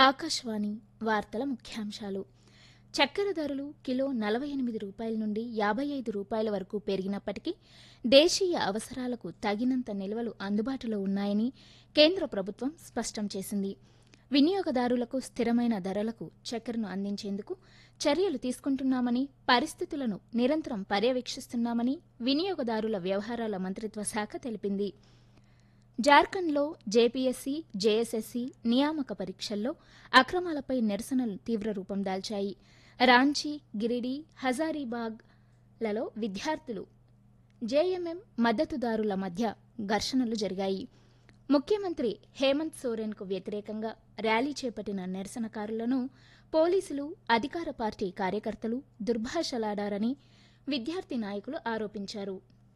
ఆకాశవాణి వార్తల ముఖ్యాంశాలు చక్కెర ధరలు కిలో నలభై ఎనిమిది రూపాయల నుండి యాభై ఐదు రూపాయల వరకు పెరిగినప్పటికీ దేశీయ అవసరాలకు తగినంత నిల్వలు అందుబాటులో ఉన్నాయని కేంద్ర ప్రభుత్వం స్పష్టం చేసింది వినియోగదారులకు స్థిరమైన ధరలకు చక్కెరను అందించేందుకు చర్యలు తీసుకుంటున్నామని పరిస్థితులను నిరంతరం పర్యవేక్షిస్తున్నామని వినియోగదారుల వ్యవహారాల మంత్రిత్వ శాఖ తెలిపింది జార్ఖండ్లో జేపీఎస్సీ జేఎస్ఎస్సీ నియామక పరీక్షల్లో అక్రమాలపై నిరసనలు తీవ్ర రూపం దాల్చాయి రాంచీ గిరిడి హజారీబాగ్లలో విద్యార్థులు జేఎంఎం మద్దతుదారుల మధ్య ఘర్షణలు జరిగాయి ముఖ్యమంత్రి హేమంత్ సోరెన్కు వ్యతిరేకంగా ర్యాలీ చేపట్టిన నిరసనకారులను పోలీసులు అధికార పార్టీ కార్యకర్తలు దుర్భాషలాడారని విద్యార్థి నాయకులు ఆరోపించారు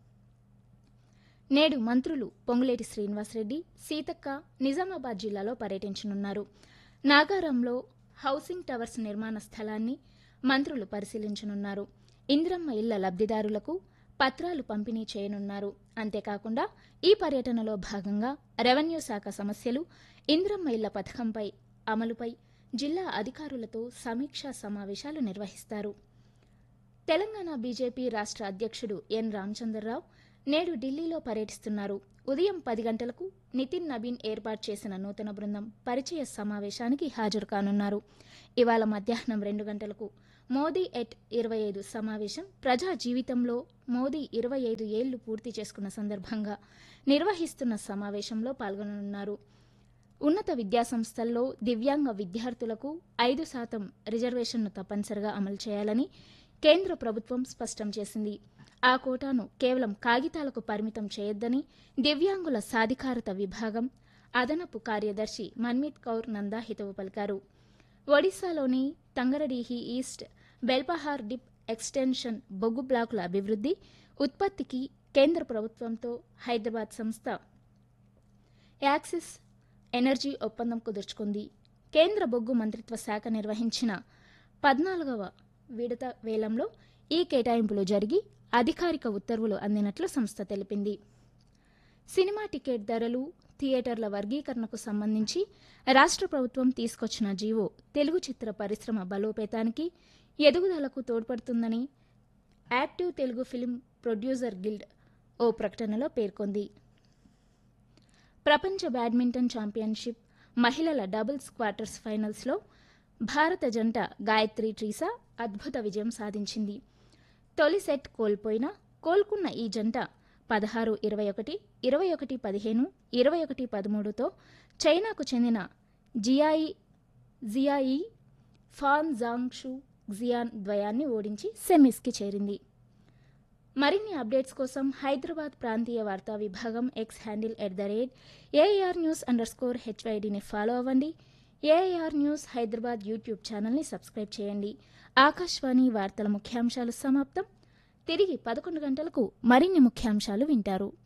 నేడు మంత్రులు పొంగులేటి శ్రీనివాసరెడ్డి సీతక్క నిజామాబాద్ జిల్లాలో పర్యటించనున్నారు నాగారంలో హౌసింగ్ టవర్స్ నిర్మాణ స్థలాన్ని మంత్రులు పరిశీలించనున్నారు ఇందిరమ్మ ఇళ్ల లబ్దిదారులకు పత్రాలు పంపిణీ చేయనున్నారు అంతేకాకుండా ఈ పర్యటనలో భాగంగా రెవెన్యూ శాఖ సమస్యలు ఇందిరమ్మ ఇళ్ల పథకంపై అమలుపై జిల్లా అధికారులతో సమీక్షా సమావేశాలు నిర్వహిస్తారు తెలంగాణ బీజేపీ రాష్ట్ర అధ్యక్షుడు ఎన్ రామచంద్రరావు నేడు ఢిల్లీలో పర్యటిస్తున్నారు ఉదయం పది గంటలకు నితిన్ నబీన్ ఏర్పాటు చేసిన నూతన బృందం పరిచయ సమావేశానికి హాజరు కానున్నారు ఇవాళ మధ్యాహ్నం రెండు గంటలకు మోదీ ఎట్ ఇరవై ఐదు సమావేశం ప్రజా జీవితంలో మోదీ ఇరవై ఐదు ఏళ్లు పూర్తి చేసుకున్న సందర్భంగా నిర్వహిస్తున్న సమావేశంలో పాల్గొననున్నారు ఉన్నత విద్యాసంస్థల్లో దివ్యాంగ విద్యార్థులకు ఐదు శాతం రిజర్వేషన్ను తప్పనిసరిగా అమలు చేయాలని కేంద్ర ప్రభుత్వం స్పష్టం చేసింది ఆ కోటాను కేవలం కాగితాలకు పరిమితం చేయొద్దని దివ్యాంగుల సాధికారత విభాగం అదనపు కార్యదర్శి మన్మీత్ కౌర్ నందా హితవు పలికారు ఒడిశాలోని Tangardihi East Belpahar Deep Extension బొగ్గు బ్లాకుల అభివృద్ధి ఉత్పత్తికి కేంద్ర ప్రభుత్వంతో హైదరాబాద్ సంస్థ యాక్సిస్ ఎనర్జీ ఒప్పందం కుదుర్చుకుంది కేంద్ర బొగ్గు మంత్రిత్వ శాఖ నిర్వహించిన పద్నాలుగవ విడత వేలంలో ఈ కేటాయింపులు జరిగి అధికారిక ఉత్తర్వులు అందినట్లు సంస్థ తెలిపింది సినిమా టికెట్ ధరలు థియేటర్ల వర్గీకరణకు సంబంధించి రాష్ట్ర ప్రభుత్వం తీసుకొచ్చిన జీవో తెలుగు చిత్ర పరిశ్రమ బలోపేతానికి ఎదుగుదలకు తోడ్పడుతుందని Active Telugu Film Producer Guild ఓ ప్రకటనలో పేర్కొంది ప్రపంచ బ్యాడ్మింటన్ ఛాంపియన్షిప్ మహిళల డబుల్స్ క్వార్టర్స్ ఫైనల్స్లో భారత జంట గాయత్రి ట్రీసా అద్భుత విజయం సాధించింది తొలి సెట్ కోల్పోయినా కోలుకున్న ఈ జంట పదహారు ఇరవై ఒకటి ఇరవై ఒకటి పదిహేను ఇరవై ఒకటి పదమూడుతో చైనాకు చెందిన జియాయి జియాయి ఫాన్ జాంగ్షు జియాన్ ద్వయాన్ని ఓడించి సెమీస్కి చేరింది మరిన్ని అప్డేట్స్ కోసం హైదరాబాద్ ప్రాంతీయ వార్తా విభాగం X handle at the rate AR news underscore స్కోర్ హెచ్వైడిని ఫాలో అవ్వండి ఏఆర్ న్యూస్ హైదరాబాద్ యూట్యూబ్ ఛానల్ని సబ్స్క్రైబ్ చేయండి ఆకాశవాణి వార్తల ముఖ్యాంశాలు సమాప్తం తిరిగి పదకొండు గంటలకు మరిన్ని ముఖ్యాంశాలు వింటారు